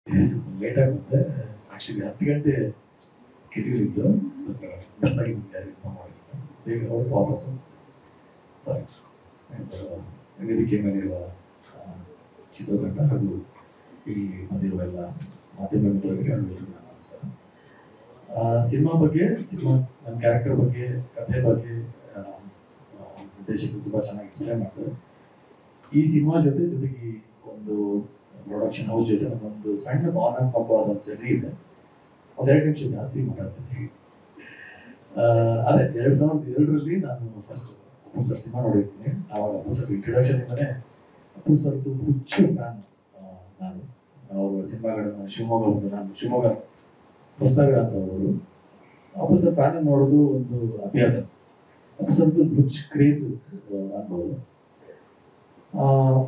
ಲೇಟಾಗಿ ಬಂದೆ ಆಕ್ಚುಲಿ ಹತ್ತು ಗಂಟೆ ಸ್ಕೆಡ್ಯೂಲ್ ಇತ್ತು ಸ್ವಲ್ಪ ಮಿಸ್ ಆಗಿ ಇನ್ಫಾರ್ಮ್ ಮಾಡಿದ್ರು ಬೇಗ ಅವರು ವಾಪಸ್ಸು ಸಾರಿ ವೇದಿಕೆ ಮೇಲಿರುವ ಆ, ಚಿತ್ರತಂಡ ಹಾಗೂ ಇಲ್ಲಿ ಬಂದಿರುವ ಎಲ್ಲ ಮಾಧ್ಯಮ ಮಿತ್ರರಿಗೆ ಹಾಗೂ ಎಲ್ರಿಗೂ ನನ್ನ ನಮಸ್ಕಾರ ಆ, ಸಿನಿಮಾ ಬಗ್ಗೆ ಸಿನಿಮಾ ನನ್ನ ಕ್ಯಾರೆಕ್ಟರ್ ಬಗ್ಗೆ ಕಥೆ ಬಗ್ಗೆ ಆ, ಆ, ನಿರ್ದೇಶಕರು ತುಂಬ ಚೆನ್ನಾಗಿ ಎಕ್ಸ್ಪ್ಲೇನ್ ಮಾಡ್ತಾರೆ ಈ ಸಿನಿಮಾ ಜೊತೆ ಜೊತೆಗೆ ಈ ಒಂದು ಪ್ರೊಡಕ್ಷನ್ ಹೌಸ್ ಜೊತೆ ಒಂದು ಸಣ್ಣ ಭಾವನಾತ್ಮಕವಾದ ಒಂದು ಜರ್ನಿ ಇದೆ ಒಂದೆರಡು ನಿಮಿಷ ಜಾಸ್ತಿ ಮಾತಾಡ್ತೀನಿ ಆ, ಅದೇ ಎರಡ್ ಸಾವಿರದ ಎರಡರಲ್ಲಿ ನಾನು ಫಸ್ಟ್ ಅಪ್ಪು ಸರ್ ಸಿನಿಮಾ ನೋಡಿರ್ತೀನಿ ಆವಾಗ ಅಪ್ಪು ಸರ್ ಇಂಟ್ರೊಡಕ್ಷನ್ ಇಂದನೇ ಅಪ್ಪು ಸರ್ದು ಹುಚ್ಚು ಫ್ಯಾನ್ ನಾನು ಅವರು ಸಿನಿಮಾಗಳನ್ನ ಶಿವಮೊಗ್ಗ ಬಂದು ನಾನು ಶಿವಮೊಗ್ಗ ಹೊಸನಗರ ಅಂತ ಅವರು ಅಪ್ಪು ಸರ್ ಫ್ಯಾನ್ ನೋಡೋದು ಒಂದು ಅಭ್ಯಾಸ ಅಪ್ಪು ಸರ್ದು ಹುಚ್ಚು ಕ್ರೇಜ್ ಅನ್ಬೋದು ಆ,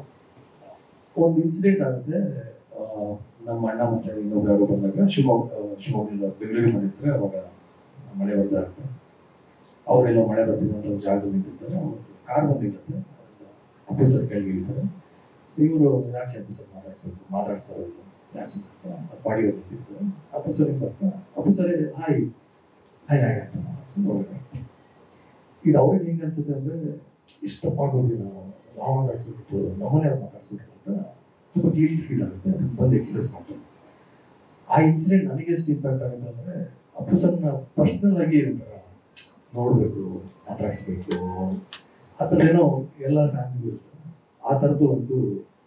ಒಂದು ಇನ್ಸಿಡೆಂಟ್ ಆಗುತ್ತೆ ಆ, ನಮ್ಮ ಅಣ್ಣ ಮತ್ತೆ ಇನ್ನೊಬ್ರು ಯಾರೋ ಬಂದಾಗ ಶಿವಮೊಗ್ಗ ಆ, ಶಿವಮೊಗ್ಗದಿಂದ ಬೆಂಗಳೂರಿಗೆ ಬಂದಿರ್ತಾರೆ ಅವಾಗ ಮಳೆ ಬರ್ತಾ ಇರುತ್ತೆ ಅವರೆಲ್ಲ ಮಳೆ ಬರ್ತಿದೆ ಅಂತ ಒಂದು ಜಾಗದಲ್ಲಿ ನಿಂತಿರ್ತಾರೆ ಅವ್ರು ಕಾರ್ ಬಂದಿರುತ್ತೆ ಅಪ್ಪು ಸರ್ ಕೆಳಗೆ ಇಳಿತಾರೆ ಇವರು ಯಾಕೆ ಅಪ್ಪು ಸರ್ ಮಾತಾಡ್ಸ್ಬೇಕು ಮಾತಾಡ್ಸ್ತಾರೆ ಇವ್ರು. ಯಾಕೆ ಸುಮ್ಮನೆ ಅಂತ ಪಾಡಿ ನಿಂತಿರ್ತಾರೆ ಅಪ್ಪು ಸರ್ ಹಿಂಗ್ ಬರ್ತಾ Appu sir hi hi hi ಅಂತ ಸುಮ್ನೆ ಹೋಗ್ತಾರೆ. ಇದು ಅವ್ರಿಗೆ ಹೆಂಗ್ ಅನ್ಸುತ್ತೆ ಅಂದ್ರೆ ಇಷ್ಟಪ್ಪ ಆಗೋದು ನಾವು ನಾವು ಮಾತಾಡ್ಸ್ಬಿಟ್ಟು ನಮ್ಮನೆ ಅವ್ರು ಮಾತಾಡ್ಸ್ಬಿಟ್ಟು ಅಂತ ತುಂಬ ಗಿಲ್ಟ್ ಫೀಲ್ ಆಗುತ್ತೆ ಅದನ್ನ ಬಂದು ಎಕ್ಸ್ಪ್ರೆಸ್ ಮಾಡ್ತಾರೆ ಆ ಇನ್ಸಿಡೆಂಟ್ ನನಗೆ ಎಷ್ಟು ಇಂಪ್ಯಾಕ್ಟ್ ಆಗುತ್ತೆ ಅಂದ್ರೆ ಅಪ್ಪು ಸರ್ನ ಪರ್ಸನಲ್ ಆಗಿ ಒಂಥರ ನೋಡ್ಬೇಕು ಮಾತಾಡ್ಸ್ಬೇಕು ಆ ಥರ ಏನೋ ಎಲ್ಲ ಫ್ಯಾನ್ಸ್ಗೂ ಇರುತ್ತೆ ಆ ಥರದ್ದು ಒಂದು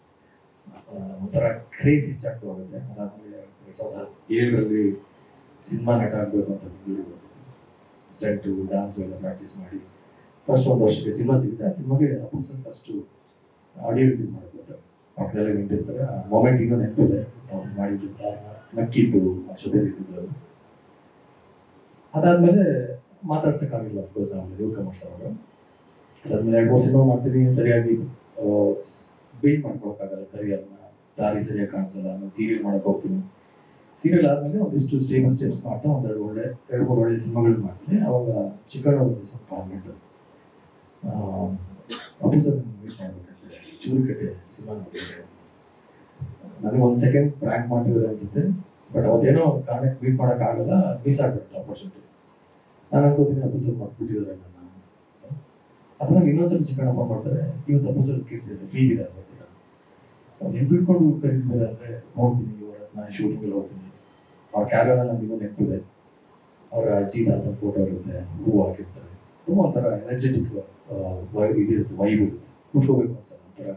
ಆ, ಒಂಥರ ಕ್ರೇಜ್ ಹೆಚ್ಚಾಗ್ತಾ ಹೋಗುತ್ತೆ ಅದಾದ್ಮೇಲೆ ಎರಡ್ ಸಾವಿರದ ಏಳರಲ್ಲಿ ಸಿನಿಮಾ ನಟ ಆಗಬೇಕು ಅಂತ ಬೆಂಗಳೂರಿಗೆ ಸ್ಟೆಂಟು ಡ್ಯಾನ್ಸ್ ಎಲ್ಲ ಪ್ರಾಕ್ಟೀಸ್ ಮಾಡಿ ಫಸ್ಟ್ ಒಂದು ವರ್ಷಕ್ಕೆ ಸಿನಿಮಾ ಸಿಗುತ್ತೆ ಆ ಸಿನಿಮಾಗೆ Appu sir first audio release ಮಾಡಬೇಕು ಪಕ್ಕದಲ್ಲೇ ನಿಂತಿರ್ತಾರೆ ಆ ಮೊಮೆಂಟ್ ಇನ್ನೂ ನೆನಪಿದೆ ಅವ್ರು ಮಾಡಿದ್ದು ನಕ್ಕಿದ್ದು ಆ ಜೊತೆಲಿ ಇದ್ದಿದ್ದು ಅದು. ಅದಾದ್ಮೇಲೆ ಮಾತಾಡ್ಸಕ್ಕಾಗಿಲ್ಲ ಅಫ್ಕೋರ್ಸ್ ನಾವು ನ್ಯೂ ಕಮರ್ಸ್ ಅವರು ಅದಾದ್ಮೇಲೆ ಎರಡು ಮೂರು ಸಿನಿಮಾ ಮಾಡ್ತೀನಿ ಸರಿಯಾಗಿ ಬಿಲ್ಡ್ ಮಾಡ್ಕೊಳಕ್ಕಾಗಲ್ಲ ಕರಿಯರ್ನ ದಾರಿ ಸರಿಯಾಗಿ ಕಾಣಿಸಲ್ಲ ಆಮೇಲೆ ಸೀರಿಯಲ್ ಮಾಡಕ್ ಹೋಗ್ತೀನಿ ಸೀರಿಯಲ್ ಆದ್ಮೇಲೆ ಒಂದಿಷ್ಟು ಸ್ಟೇಬಲ್ ಸ್ಟೆಪ್ಸ್ ಮಾಡ್ತಾ ಒಂದೆರಡು ಒಳ್ಳೆ ಎರಡು ಮೂರು ಒಳ್ಳೆ ಸಿನಿಮಾಗಳು ಮಾಡ್ತೀನಿ ಅವಾಗ ಚಿಕ್ಕಣ್ಣ ಒಂದು ಸ್ವಲ್ಪ ಕಾಮೆಂಟ್ ಅಪ್ಪು ಸರ್ ಮೀಟ್ ಮಾಡ್ಬೇಕಂತೆ ಚೂರುಕಟ್ಟೆ ಸಿನಿಮಾ ನೋಡಿದ್ರೆ ನನಗೆ ಒಂದು ಸೆಕೆಂಡ್ ಪ್ರ್ಯಾಂಕ್ ಮಾಡ್ತಿದ್ದಾರೆ ಅನ್ಸುತ್ತೆ ಬಟ್ ಅವತ್ತೇನೋ ಕಾರಣಕ್ಕೆ ಮೀಟ್ ಮಾಡೋಕ್ಕಾಗಲ್ಲ ಮಿಸ್ ಆಗ್ಬಿಡುತ್ತೆ ಆಪರ್ಚುನಿಟಿ ನಾನು ಅನ್ಕೋತೀನಿ ಅಪ್ಪು ಸರ್ ಮಾಡ್ಬಿಟ್ಟಿದ್ದಾರೆ ನನ್ನ ಅಥವಾ ಇನ್ನೊಂದ್ಸಲ ಚಿಕ್ಕಣ್ಣ ಫೋನ್ ಮಾಡ್ತಾರೆ ಇವತ್ತು ಅಪ್ಪು ಸರ್ ಕೇಳ್ತಿದ್ದಾರೆ ಫ್ರೀ ಇದೆ ಬರ್ತೀರಾ ನೆನ್ಪು ಇಟ್ಕೊಂಡು ಕರೀತಿದ್ದಾರೆ ಅಂದ್ರೆ ಹೋಗ್ತೀನಿ ಇವರ ನಾನು ಶೂಟಿಂಗ್ ಹೋಗ್ತೀನಿ ಅವ್ರ ಕ್ಯಾರವನ್ನ ನನಗೆ ಇನ್ನೂ ನೆನಪಿದೆ ಅವರ ಅಜ್ಜಿ ತಾತ ಫೋಟೋ ಇರುತ್ತೆ ಹೂವು ಹಾಕಿರ್ತಾರೆ ತುಂಬ ಒಂಥರ ಎನರ್ಜೆಟಿಕ್ ವೈಬ್ ಇದಿರುತ್ತೆ ವೈಬ್ ಇರುತ್ತೆ ಕೂತ್ಕೋಬೇಕು ಅನ್ಸಲ್ಲ ಒಂಥರ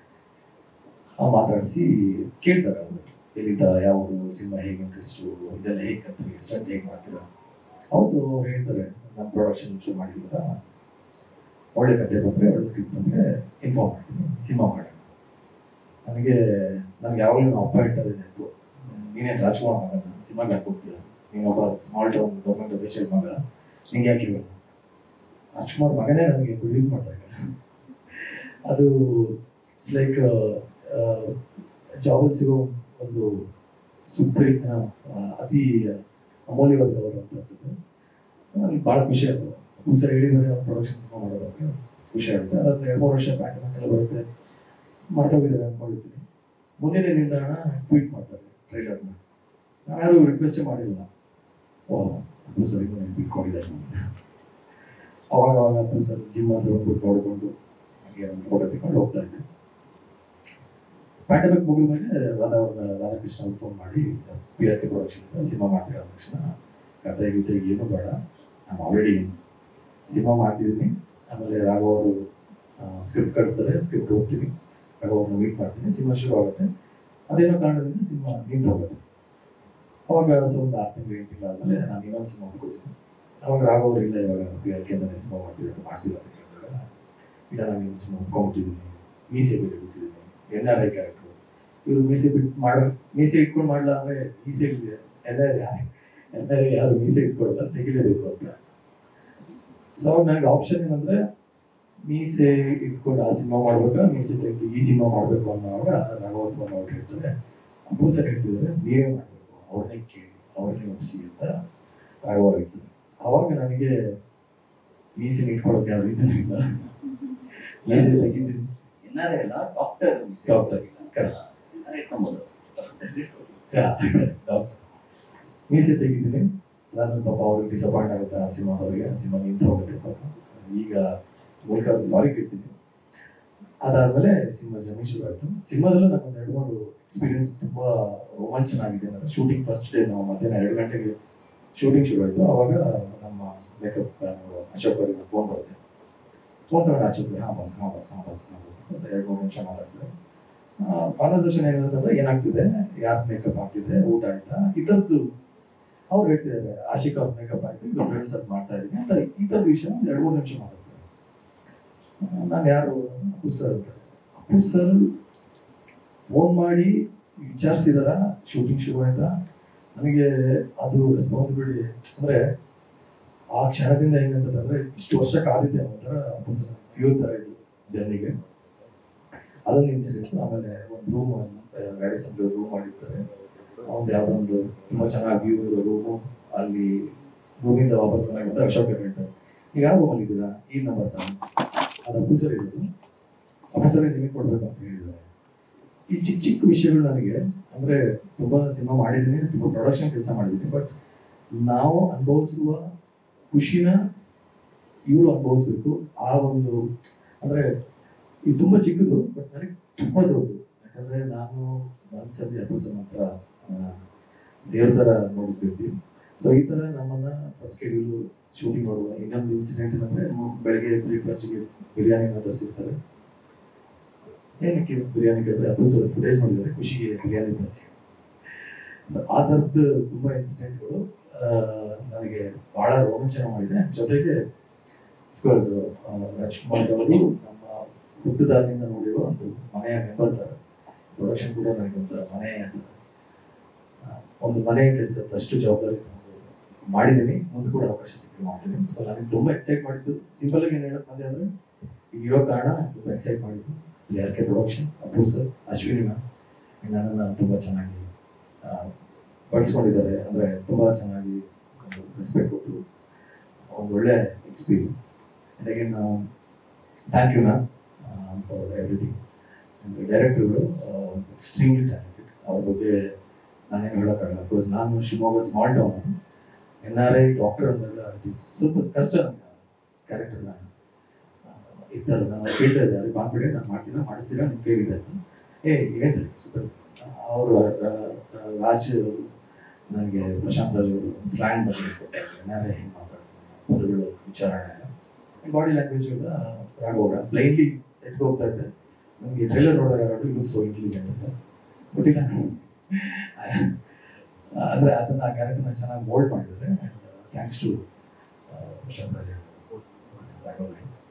ಆ ಮಾತಾಡಿಸಿ ಕೇಳ್ತಾರೆ ಅವರು ಎಲ್ಲಿಂದ ಯಾವ ಸಿನಿಮಾ ಹೇಗೆ ಇಂಟ್ರೆಸ್ಟು ಇದೆಲ್ಲ ಹೇಗೆ ಕಲ್ತ್ರಿ ಸ್ಟಂಟ್ ಹೇಗೆ ಮಾಡ್ತೀರಾ ಹೌದು ಅವ್ರು ಹೇಳ್ತಾರೆ ನಮ್ಮ ಪ್ರೊಡಕ್ಷನ್ ಶುರು ಮಾಡಿದ್ದೀರಾ ಒಳ್ಳೆ ಕತೆ ಬಂದರೆ ಒಳ್ಳೆ ಸ್ಕ್ರಿಪ್ಟ್ ಬಂದರೆ ಇನ್ಫಾರ್ಮ್ ಮಾಡ್ತೀನಿ ಸಿನಿಮಾ ಮಾಡೋಣ ನನಗೆ ನನಗೆ ಯಾವಾಗಲೂ ನಮ್ಮ ಅಪ್ಪ ಹೇಳ್ತಾರೆ ನೆನಪು ನೀನೇನು ರಾಜ್ಕುಮಾರ್ ಮಗನ ಸಿನಿಮಾಗೆ ಯಾಕೆ ಹೋಗ್ತೀಯ ನೀನೊಬ್ಬ ಸ್ಮಾಲ್ ಟೌನ್ ಗೌರ್ಮೆಂಟ್ ಅಫಿಷಿಯಲ್ ಮಗ ನಿಂಗೆ ಯಾಕೆ ಇವಾಗ ರಾಜ್ಕುಮಾರ್ ಮಗನೇ ನನಗೆ ಪ್ರೊಡ್ಯೂಸ್ ಮಾಡ್ತಾರೆ ಅದು ಇಟ್ಸ್ ಲೈಕ್ ಜಾಬಲ್ಲಿ ಸಿಗೋ ಒಂದು ಸುಪ್ರೀ ಅತಿ ಅಮೂಲ್ಯವಾದ ಗೌರವ ಅಂತ ಅನ್ಸುತ್ತೆ ನನಗೆ ಭಾಳ ಖುಷಿ ಆಯ್ತು ಸರ್ ಹೇಳಿದರೆ ಪ್ರೊಡಕ್ಷನ್ ಸಿನಿಮಾ ಮಾಡೋದಕ್ಕೆ ಖುಷಿ ಆಗುತ್ತೆ ಅದಾದ್ರೆ ಎರಡು ಮೂರು ವರ್ಷ ಪ್ಯಾಟರ್ನ್ ಎಲ್ಲ ಬರುತ್ತೆ ಮರ್ತೋಗಿದ್ದಾರೆ ಅನ್ಕೊಂಡಿದ್ದೀನಿ ಮುಂದಿನ ನಿಲ್ದಾಣ ಟ್ವೀಟ್ ಮಾಡ್ತಾರೆ ಟ್ರೈಲರ್ನ ನಾನು ಯಾರು ರಿಕ್ವೆಸ್ಟೇ ಮಾಡಿಲ್ಲ ಓ ಅಪ್ಪು ಸರ್ ಇನ್ನೂ ನೆನ್ಪಿಟ್ಕೊಂಡಿದ್ದಾರೆ ಅವಾಗ ಅವಾಗ ಅಪ್ಪು ಸರ್ ಜಿಮ್ ಹತ್ರ ಬಂದ್ಬಿಟ್ಟು ನೋಡಿಕೊಂಡು ಹಾಗೆ ಒಂದು ಫೋಟೋ ತೆಕೊಂಡು ಹೋಗ್ತಾ ಇದ್ದೆ ಪ್ಯಾಂಡಮಿಕ್ ಮುಗಿದ ಮೇಲೆ ರಾಧಾ ಅವ್ರನ್ನ ರಾಧಾಕೃಷ್ಣ ಅವ್ರು ಫೋನ್ ಮಾಡಿ P R K production cinema ಮಾಡ್ತೀರ ಅಂದ ತಕ್ಷಣ ಕತೆ ಗೀತೆ ಏನು ಬೇಡ ನಾನು ಆಲ್ರೆಡಿ ಸಿನಿಮಾ ಮಾಡ್ತಿದ್ದೀನಿ ಆಮೇಲೆ ರಾಘವ್ ಅವರು ಸ್ಕ್ರಿಪ್ಟ್ ಕಳಿಸ್ತಾರೆ ಸ್ಕ್ರಿಪ್ಟ್ ಓದ್ತೀನಿ ರಾಘವ್ ಅವ್ರನ್ನ ಮೀಟ್ ಮಾಡ್ತೀನಿ ಸಿನಿಮಾ ಶುರು ಆಗುತ್ತೆ ಅದೇನೋ ಕಾರಣದಿಂದ ಸಿನಿಮಾ ನಿಂತು ಹೋಗುತ್ತೆ ಅವಾಗ ಸೊ ಒಂದು ಆರು ತಿಂಗಳು ಏಳು ತಿಂಗಳು ಆದಮೇಲೆ ನಾನು ಇನ್ನೊಂದು ಸಿನಿಮಾ ಹುಡುಕೋತೀನಿ ಅವಾಗ ರಾಘವ್ ಅವರು ಇಲ್ಲ ಇವಾಗ ಪಿ ಆರ್ ಕೆ ಅಂತಾನೆ ಸಿನಿಮಾ ಮಾಡ್ತಿದ್ದಾರೆ ಮಾಡ್ತಿಲ್ಲ ಅಂತ ಹೇಳಿದಾಗ ಇಲ್ಲ ನಾನು ಇನ್ನೊಂದು ಸಿನಿಮಾ ಹುಡ್ಕೊಂಡ್ಬಿಟ್ಟಿದ್ದೀನಿ ಮೀಸೆ ಬೇರೆ ಬಿಟ್ಟಿದ್ದೀನಿ ಎನ್ ಆರ್ ಐ ಕ್ಯಾರೆಕ್ಟ್ರು ಇವರು ಮೀಸೆ ಬಿಟ್ಟು ಮಾಡ ಮೀಸೆ ಇಟ್ಕೊಂಡು ಮಾಡಲ್ಲ ಅಂದರೆ ಮೀಸೆ ಎನ್ ಆರ್ ಯಾರು ಎನ್ ಆರ್ ಯಾರು ಮೀಸೆ ಇಟ್ಕೊಡಲ್ಲ ತೆಗಿಲೇಬೇಕು ಅಂತ ಸೊ ನನಗೆ ಆಪ್ಷನ್ ಏನಂದ್ರೆ ಮೀಸೆ ಇಟ್ಕೊಂಡು ಆ ಸಿನಿಮಾ ಮಾಡ್ಬೇಕಾ ಮೀಸೆ ತೆಗೆದು ಈ ಸಿನಿಮಾ ಮಾಡಬೇಕು ಅನ್ನೋವಾಗ ರಾಘವ ಫೋನ್ ಅವ್ರು ಹೇಳ್ತಾರೆ ಅಪ್ಪು ಸರ್ ಹೇಳ್ತಿದ್ದಾರೆ ನೀವೇ ಮಾಡಬೇಕು ಅವ್ರನ್ನೇ ಕೇಳಿ ಅವ್ರನ್ನೇ ಒಪ್ಸಿ ಅಂತ ರಾಘವ ಹೇಳ್ತಿದ್ದಾರೆ ಅವಾಗ ನನಗೆ ಮೀಸೆ ಇಟ್ಕೊಳ್ಳೋಕೆ ಯಾವ ರೀಸನ್ ಇಲ್ಲ ಮೀಸೆ ತೆಗಿದ್ದೀನಿ ಎನ್ಆರ್ಐ ಅಲ್ಲ ಡಾಕ್ಟರ್ Doctor, correct. ಇಟ್ಕೊಬೋದು ಡಾಕ್ಟರ್ ಮೀಸೆ ತೆಗಿದ್ದೀನಿ ನಾನು ಪಾಪ ಅವ್ರಿಗೆ ಡಿಸಪಾಯಿಂಟ್ ಆಗುತ್ತೆ ಆ ಸಿನಿಮಾ ಅವರಿಗೆ ಆ ಸಿನಿಮಾ ನಿಂತು ಹೋಗುತ್ತೆ ಪಾಪ ಈಗ ಮೂಲಕ ಸಾರಿ ಕೇಳ್ತೀನಿ ಅದಾದ್ಮೇಲೆ ಸಿನಿಮಾ ಜರ್ನಿ ಶುರು ಆಯ್ತು ಸಿನಿಮಾದಲ್ಲೂ ನನಗೆ ಒಂದು ಎರಡು ಮೂರು ಎಕ್ಸ್ಪೀರಿಯನ್ಸ್ ತುಂಬಾ ರೋಮಾಂಚನ ಆಗಿದೆ ಅಂದ್ರೆ ಶೂಟಿಂಗ್ ಫಸ್ಟ್ ಡೇ ನಾವು ಮಧ್ಯಾಹ್ನ ಎರಡು ಗಂಟೆಗೆ ಶೂಟಿಂಗ್ ಶುರು ಆಯ್ತು ಅವಾಗ ನಮ್ಮ ಮೇಕಪ್ ಅಶೋಕ್ ಅವರಿಗೆ ಫೋನ್ ಬರುತ್ತೆ ಫೋನ್ ತಗೊಂಡು ಅಶೋಕ್ ಹಾಂ ಬಸ್ ಹಾಂ ಬಸ್ ಹಾಂ ಬಸ್ ಹಾಂ ಬಸ್ ಅಂತ ಎರಡು ಮೂರು ನಿಮಿಷ ಮಾತಾಡ್ತಾರೆ ಕಾನ್ವರ್ಸೇಷನ್ ಏನಿರುತ್ತಂದ್ರೆ ಏನಾಗ್ತಿದೆ ಯಾರು ಮೇಕಪ್ ಆಗ್ತಿದೆ ಊಟ ಆಯ್ತಾ ಇದ್ದದ್ದು ಅವ್ರು ಹೇಳ್ತಿದ್ದಾರೆ ಆಶಿಕ್ ಅವ್ರ ಮೇಕಪ್ ಆಯ್ತು ಈಗ ಫ್ರೆಂಡ್ಸ್ ಅದು ಮಾಡ್ತಾ ಇದ್ದೀನಿ ಅಂತ ಈ ಥರದ ವಿಷಯ ಒಂದು ಎರಡು ಮೂರು ನಿಮಿಷ ಮಾತಾಡ್ತಾರೆ ನಾನು ಯಾರು ಅಪ್ಪು ಸರ್ ಅಂತ ಅಪ್ಪು ಸರ್ ಫೋನ್ ಮಾಡಿ ವಿಚಾರಿಸಿದಾರ ಶೂಟಿಂಗ್ ಶುರು ಆಯ್ತಾ ನನಗೆ ಅದು ರೆಸ್ಪಾನ್ಸಿಬಿಲಿಟಿ ಅಂದ್ರೆ ಆ ಕ್ಷಣದಿಂದ ಹೆಂಗ್ ಅನ್ಸುತ್ತೆ ಅಂದ್ರೆ ಇಷ್ಟು ವರ್ಷ ಕಾದಿದ್ದೆ ಅನ್ನೋ ಥರ ಅಪ್ಪು ಸರ್ ಫ್ಯೂಲ್ ಥರ ಇದ್ರು ಜರ್ನಿಗೆ ಅದೊಂದು ಇನ್ಸಿಡೆಂಟ್ ಆಮೇಲೆ ಒಂದು ರೂಮ್ ಗಾಡಿ ಸಂಬಳ ರೂಮ್ ಮಾಡಿರ್ತಾರೆ ಒಂದು ಯಾವುದೋ ಒಂದು ತುಂಬಾ ಚೆನ್ನಾಗಿ ವ್ಯೂ ಇರೋ ರೂಮು ಅಲ್ಲಿ ರೂಮಿಂದ ವಾಪಸ್ ಮನೆಗೆ ಬಂದ್ರೆ ಅಶೋಕ್ ಅವ್ರು ಹೇಳ್ತಾರೆ ಈಗ ಯಾವ ರೂಮಲ್ಲಿ ಇದ್ದೀರಾ ಈ ನಂಬರ್ ತಾನೆ ಅದು ಅಪ್ಪು ಸರ್ ಇರೋದು ಅಪ್ಪು ಸರ್ ನಿಮಗೆ ಕೊಡ್ಬೇಕು ಅಂತ ಹೇಳಿದ್ದಾರೆ ಈ ಚಿಕ್ಕ ಚಿಕ್ಕ ವಿಷಯಗಳು ನನಗೆ ಅಂದ್ರೆ ತುಂಬಾ ಸಿನಿಮಾ ಮಾಡಿದ್ದೀನಿ ತುಂಬಾ ಪ್ರೊಡಕ್ಷನ್ ಕೆಲಸ ಮಾಡಿದ್ದೀನಿ ಬಟ್ ನಾವು ಅನುಭವಿಸುವ ಖುಷಿನ ಇವರು ಅನುಭವಿಸ್ಬೇಕು ಆ ಒಂದು ಅಂದ್ರೆ ಇದು ತುಂಬಾ ಚಿಕ್ಕದು ಬಟ್ ನನಗೆ ತುಂಬಾ ದೊಡ್ಡದು ಯಾಕಂದ್ರೆ ನಾನು ಮನಸ್ಸಲ್ಲಿ ಅಪ್ಪು ಸರ್ ಮಾತ್ರ ದೇವ್ರ ತರ ನೋಡ್ತಿರ್ತೀವಿ ಸೊ ಈ ತರ ನಮ್ಮನ್ನ ಫಸ್ಟ್ ಶೆಡ್ಯೂಲ್ ಶೂಟಿಂಗ್ ಮಾಡುವ ಇನ್ನೊಂದು ಇನ್ಸಿಡೆಂಟ್ ಅಂದ್ರೆ ಬೆಳಗ್ಗೆ ಬ್ರೇಕ್ಫಾಸ್ಟ್ಗೆ ಬಿರಿಯಾನಿ ತರಿಸಿರ್ತಾರೆ ಏನಕ್ಕೆ ಬಿರಿಯಾನಿ ಕೇಳಿದ್ರೆ ಅಪ್ಪು ಸರ್ ಫುಟೇಜ್ ನೋಡಿದ್ದಾರೆ ಖುಷಿಗೆ ಬಿರಿಯಾನಿ ತರಿಸಿ ಸೊ ಆ ಥರದ್ದು ತುಂಬಾ ಇನ್ಸಿಡೆಂಟ್ಗಳು ನನಗೆ ಬಹಳ ರೋಮಾಂಚನ ಮಾಡಿದೆ ಜೊತೆಗೆ ಅಫ್ಕೋರ್ಸ್ ರಾಜ್ಕುಮಾರ್ ಅವರು ನಮ್ಮ ಹುಟ್ಟದಾಗಿನಿಂದ ನೋಡಿರೋ ಒಂದು ಮನೆಯ ಮೆಂಬರ್ ತರ ಪ್ರೊಡಕ್ಷನ್ ಕೂಡ ನನಗೆ ಒಂಥರ ಮನೆ ಆ, ಒಂದು ಮನೆ ಕೆಲಸ ಅಷ್ಟು ಜವಾಬ್ದಾರಿ ತಗೊಂಡು ಮಾಡಿದ್ದೀನಿ ಮುಂದೆ ಕೂಡ ಅವಕಾಶ ಸಿಕ್ಕಿ ಮಾಡ್ತೀನಿ ಸೊ ನನಗೆ ತುಂಬಾ ಎಕ್ಸೈಟ್ ಮಾಡಿದ್ದು ಸಿಂಪಲ್ ಆಗಿ ಏನು ಹೇಳಕ್ ಬಂದೆ ಅಂದ್ರೆ ಇರೋ ಕಾರಣ ತುಂಬಾ ಎಕ್ಸೈಟ್ ಮಾಡಿದ್ದು R K production Appu sir Ashwini ma'am ನನ್ನನ್ನು ತುಂಬಾ ಚೆನ್ನಾಗಿ ಆ, ಬಳಸ್ಕೊಂಡಿದ್ದಾರೆ ಅಂದ್ರೆ ತುಂಬಾ ಚೆನ್ನಾಗಿ ರೆಸ್ಪೆಕ್ಟ್ ಕೊಟ್ಟು ಒಂದು ಒಳ್ಳೆ experience and again thank you ma'am for everything ಡೈರೆಕ್ಟರ್ಗಳು ಎಕ್ಸ್ಟ್ರೀಮ್ಲಿ ಟ್ಯಾಲೆಂಟೆಡ್ ಅವ್ರ ಬಗ್ಗೆ ನಾನೇನು ಹೇಳೋಕ್ಕಾಗಲ್ಲ ಅಫ್ಕೋರ್ಸ್ ನಾನು Shivamogga small town N R I doctor ಅಂದಾಗ ಇಟ್ ಇಸ್ ಸ್ವಲ್ಪ ಕಷ್ಟ ನನಗೆ ಕ್ಯಾರೆಕ್ಟರ್ ನಾನು ಈ ಥರ ನಾನು ಕೇಳ್ತಾ ಇದ್ದೆ ಅದು ಕಾನ್ಫಿಡೆಂಟ್ ನಾನು ಮಾಡ್ತೀರಾ ಮಾಡಿಸ್ತೀರಾ ನಿಮ್ಮ ಕೈಗಿದೆ ಅಂತ ಏ ಹೇಳ್ತಾರೆ ಸೂಪರ್ ಅವರು ರಾಜ್ ಅವರು ನನಗೆ ಪ್ರಶಾಂತ್ ರಾಜ್ ಅವರು ಸ್ಲ್ಯಾಂಗ್ ಬಗ್ಗೆ ಕೊಟ್ಟಾರೆ ಎನ್ ಆರ್ ಐ ಹೆಂಗೆ ಮಾತಾಡ್ತಾರೆ ಪದಗಳು ವಿಚಾರಣೆ ಬಾಡಿ ಲ್ಯಾಂಗ್ವೇಜ್ ಕೂಡ ರಾಘವರ ಪ್ಲೈನ್ಲಿ ಸೆಟ್ಗೆ ಹೋಗ್ತಾ ಇದ್ದೆ ನನಗೆ ಟ್ರೈಲರ್ ನೋಡೋ ಯಾರು ಲುಕ್ ಸೋ ಇಂಟೆಲಿಜೆಂಟ್ ಅಂತ ಗೊತ್ತಿಲ್ಲ ಅಂದ್ರೆ ಅದನ್ನ ಆ ಕ್ಯಾರೆಕ್ಟರ್ನ ಚೆನ್ನಾಗಿ ಮೋಲ್ಡ್ ಮಾಡಿದ್ದಾರೆ ಥ್ಯಾಂಕ್ಸ್ ಟು ಪ್ರಶಾಂತ್ ರಾಜ್ ರಾಘವ್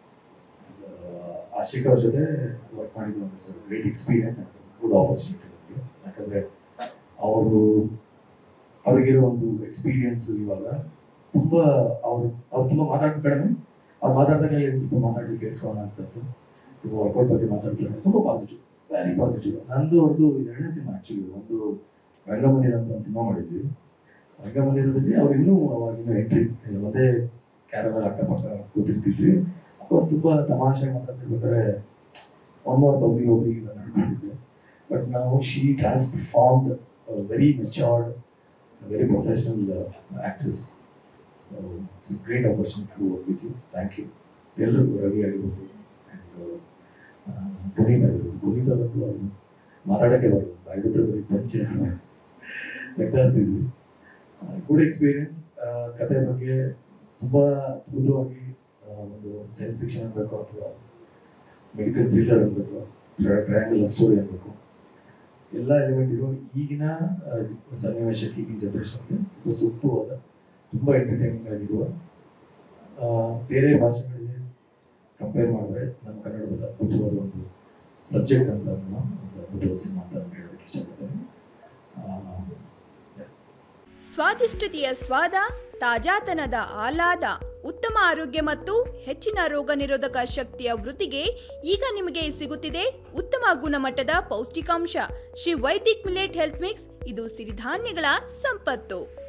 ಆಶಿಕ್ ಅವ್ರ ಜೊತೆ ವರ್ಕ್ ಮಾಡಿದ್ದು ಒಂದು ಗ್ರೇಟ್ ಎಕ್ಸ್ಪೀರಿಯನ್ಸ್ ಗುಡ್ ಆಪರ್ಚುನಿಟಿ ನನಗೆ ಯಾಕಂದ್ರೆ ಅವರು ಅವ್ರಿಗಿರೋ ಒಂದು ಎಕ್ಸ್ಪೀರಿಯನ್ಸ್ ಇವಾಗ ತುಂಬಾ ಅವ್ರು ಅವ್ರು ತುಂಬಾ ಮಾತಾಡೋ ಕಡಿಮೆ ಅವ್ರು ಮಾತಾಡ್ದಾಗಲೇ ಒಂದು ಸ್ವಲ್ಪ ಮಾತಾಡ್ಲಿಕ್ಕೆ ಕೇಳಿಸ್ಕೊಳ್ಳೋಣ ಅನ್ಸುತ್ತೆ ತುಂಬ ವರ್ಕೌಟ್ ಬಗ್ಗೆ ಮಾತಾಡ್ತಾರೆ ತುಂಬ ಪಾಸಿಟಿವ್ ವೆರಿ ಪಾಸಿಟಿವ್ ನಂದು ಅವ್ರದ್ದು ಎರಡನೇ ಸಿನಿಮಾ ಆ್ಯಕ್ಚುಲಿ ಒಂದು ರಂಗಮಂದಿರ ಅಂತ ಒಂದು ಸಿನಿಮಾ ಮಾಡಿದ್ವಿ ರಂಗಮಂದಿರದಲ್ಲಿ ಅವ್ರು ಇನ್ನೂ ಅವಾಗಿನ ಎಂಟ್ರಿ ಒಂದೇ ಕ್ಯಾರವಲ್ ಅಕ್ಕಪಕ್ಕ ಕೂತಿರ್ತಿದ್ವಿ ಅವ್ರು ತುಂಬ ತಮಾಷೆ ಮಾತಾಡ್ತಿರ್ಬೇಕಾದ್ರೆ ಒನ್ ಮೋರ್ ಬಬ್ಲಿ ಒಬ್ರಿಗೆ ನಡ್ಕೊಂಡಿದ್ದೆ ಬಟ್ ನಾವು she transformed very matured very professional actress it's great opportunity to work with you thank you ಎಲ್ಲರಿಗೂ ರವಿ ಆಗಿರ್ಬೋದು ಆ್ಯಂಡ್ ಪುನೀತ್ ಆಗಿರ್ಬೋದು ಪುನೀತ್ ಅವರಂತೂ ಅವರು ಮಾತಾಡೋಕ್ಕೆ ಬರೋದು ಬಾಯ್ಬಿಟ್ರೆ ಬರೀ ಪಂಚೆ ಬರ್ತಾ ಇರ್ತಿದ್ವಿ ಗುಡ್ ಎಕ್ಸ್ಪೀರಿಯನ್ಸ್ ಕತೆ ಬಗ್ಗೆ ತುಂಬ ಅದ್ಭುತವಾಗಿ ಆ, ಒಂದು ಸೈನ್ಸ್ ಫಿಕ್ಷನ್ ಅನ್ಬೇಕು ಅಥವಾ ಮೆಡಿಕಲ್ ಥ್ರಿಲ್ಲರ್ ಅನ್ಬೇಕು ಟ್ರಯಾಂಗಲ್ ಸ್ಟೋರಿ ಅನ್ಬೇಕು ಎಲ್ಲ ಎಲಿಮೆಂಟ್ ಇರೋ ಈಗಿನ ಆ, ಸನ್ನಿವೇಶಕ್ಕೆ ಈಗಿನ ಜನರೇಷನ್ಗೆ ತುಂಬ ಸೂಕ್ತವಾದ ತುಂಬ ಎಂಟರ್ಟೈನಿಂಗ್ ಆಗಿರುವ ಆ, ಬೇರೆ ಭಾಷೆಗಳಿಗೆ ಕಂಪೇರ್ ಮಾಡಿದ್ರೆ ನಮ್ಮ ಕನ್ನಡದ ಅದ್ಭುತವಾದ ಒಂದು ಸಬ್ಜೆಕ್ಟ್ ಅಂತ ಅದನ್ನ ಒಂದು ಅದ್ಭುತವಾದ ಸಿನಿಮಾ ಅಂತ ನಾನು ಹೇಳೋದಕ್ಕೆ ಇಷ್ಟಪಡ್ತೇನೆ ಆ, ಸ್ವಾದಿಷ್ಟತೆಯ ಸ್ವಾದ ತಾಜಾತನದ ಆಹ್ಲಾದ ಉತ್ತಮ ಆರೋಗ್ಯ ಮತ್ತು ಹೆಚ್ಚಿನ ರೋಗ ನಿರೋಧಕ ಶಕ್ತಿಯ ವೃದ್ಧಿಗೆ ಈಗ ನಿಮಗೆ ಸಿಗುತ್ತಿದೆ ಉತ್ತಮ ಗುಣಮಟ್ಟದ ಪೌಷ್ಟಿಕಾಂಶ Shri Vaidik millet health mix ಇದು ಸಿರಿಧಾನ್ಯಗಳ ಸಂಪತ್ತು